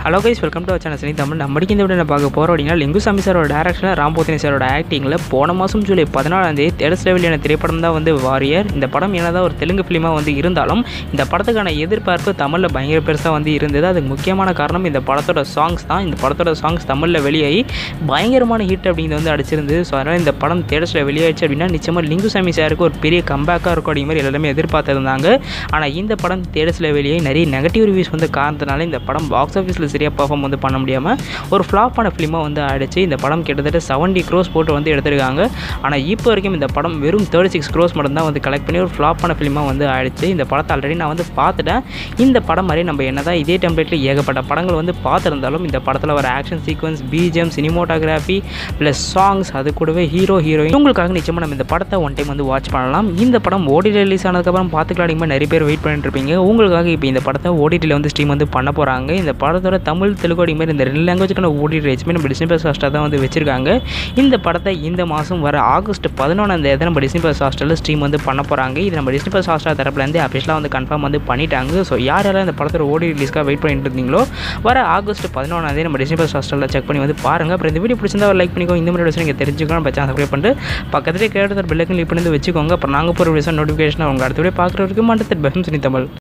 hello guys welcome to channel Shani Tamil நம்ம இந்த விட பார்க்க போகிறோம் அப்படின்னா லிங்குசாமி சாரோட டேரக்ஷனில் ராம்போத்தினி சாரோட ஆக்டிங்கில் போன மாதம் ஜூலை பதினாலாம் தேதி தேர்ஸ் லெவலியான திரைப்படம் தான் வந்து வாரியர் இந்த படம் என்னதான் ஒரு தெலுங்கு ஃபிலிமாக வந்து இருந்தாலும் இந்த படத்துக்கான எதிர்பார்ப்பு தமிழில் பயங்கர பெருசாக வந்து இருந்தது அதுக்கு முக்கியமான காரணம் இந்த படத்தோட சாங்ஸ் தான் இந்த படத்தோட சாங்ஸ் தமிழில் வெளியாகி பயங்கரமான ஹிட் அப்படிங்கிறது வந்து அடிச்சிருந்தது ஸோ அதனால் இந்த படம் தேர்ஸில் வெளியாயிடுச்சு அப்படின்னா நிச்சயமாக லிங்குசாமி சாருக்கு ஒரு பெரிய கம்பேக்காக இருக்கும் அப்படிங்கிற மாதிரி எல்லாருமே எதிர்பார்த்துருந்தாங்க ஆனால் இந்த படம் தேர்ஸில் வெளியாகி நிறைய நெகட்டிவ் ரிவ்யூஸ் வந்து காரணத்தினால இந்த படம் பாக்ஸ் ஆஃபீஸில் சரியாக பர்ஃபார்ம் வந்து பண்ண முடியாமல் ஒரு ஃப்ளாப்பான ஃபிலிமாக வந்து ஆயிடுச்சு இந்த படம் கிட்டத்தட்ட செவன்ட்டி க்ரோஸ் போட்டு வந்து எடுத்திருக்காங்க ஆனால் இப்போ வரைக்கும் இந்த படம் வெறும் தேர்ட்டி சிக்ஸ் க்ரோஸ் மட்டும் தான் வந்து கலெக்ட் பண்ணி ஒரு ஃப்ளாப்பான ஃபிலிமாக வந்து ஆயிடுச்சு இந்த படத்தை ஆல்ரெடி நான் வந்து பார்த்துட்டேன் இந்த படம் மாதிரி நம்ம என்ன தான் இதே டெம்ப்ளேட்டில் ஏகப்பட்ட படங்கள் வந்து பார்த்துருந்தாலும் இந்த படத்தில் வர action sequence BGM cinematography plus songs அது கூடவே ஹீரோ ஹீரோயின் உங்களுக்காக நிச்சயமாக நம்ம இந்த படத்தை ஒன் டைம் வந்து வாட்ச் பண்ணலாம் இந்த படம் ஓடிடி ரிலீஸ் ஆனதுக்கப்புறம் பார்த்துக்கலாம் அதிகமாக நிறைய பேர் வெயிட் பண்ணிட்டு இருப்பீங்க உங்களுக்காக இப்போ இந்த படத்தை ஓடிடியில் வந்து ஸ்ட்ரீம் வந்து பண்ண போகிறாங்க இந்த படத்தோட தமிழ் தெலுங்கு அப்படி மாதிரி இந்த ரெண்டு லாங்குவேஜுக்கான ஓடிடி ரைட்ஸுமே நம்ம டிஸ்னி ப்ளஸ் ஹாஸ்டாக தான் வந்து வச்சிருக்காங்க இந்த படத்தை இந்த மாதம் வர ஆகஸ்ட் பதினொன்றாம் தேதி நம்ம டிஸ்னி ப்ளஸ் ஹாஸ்டலில் ஸ்ட்ரீம் வந்து பண்ண போகிறாங்க இது நம்ம டிஸ்னி ப்ளஸ் ஹாஸ்டல் தரப்புலேருந்து அஃபிஷியலாக வந்து கன்ஃபார்ம் வந்து பண்ணிட்டாங்க ஸோ யார் யாரெல்லாம் இந்த படத்தோட ஓடி ரிலீஸ்க்காக வெயிட் பண்ணிட்டு இருந்தீங்களோ வர ஆகஸ்ட் பதினொன்றாம் தேதி நம்ம டிஸ்னி ப்ளஸ் ஹாஸ்டலில் செக் பண்ணி வந்து பாருங்கள் அப்புறம் இந்த வீடியோ பிடிச்சிருந்தா லைக் பண்ணிக்கோ இந்த மாதிரி விஷயம் நீங்கள் தெரிஞ்சுக்கலாம் நம்ம சேனல் சப்ஸ்கிரைப் பண்ணிட்டு பக்கத்துலேயே கேட்டு பெல்லைக்கன் கிளிக் பண்ணி வச்சுக்கோங்க அப்புறம் நாங்கள் போகிற விஷயம் நோட்டிஃபிகேஷன் அவங்க அடுத்த வீடியோ பார்க்குற வரைக்கும் மாட்டத்தில் பெஹம் சுனி தமிழ்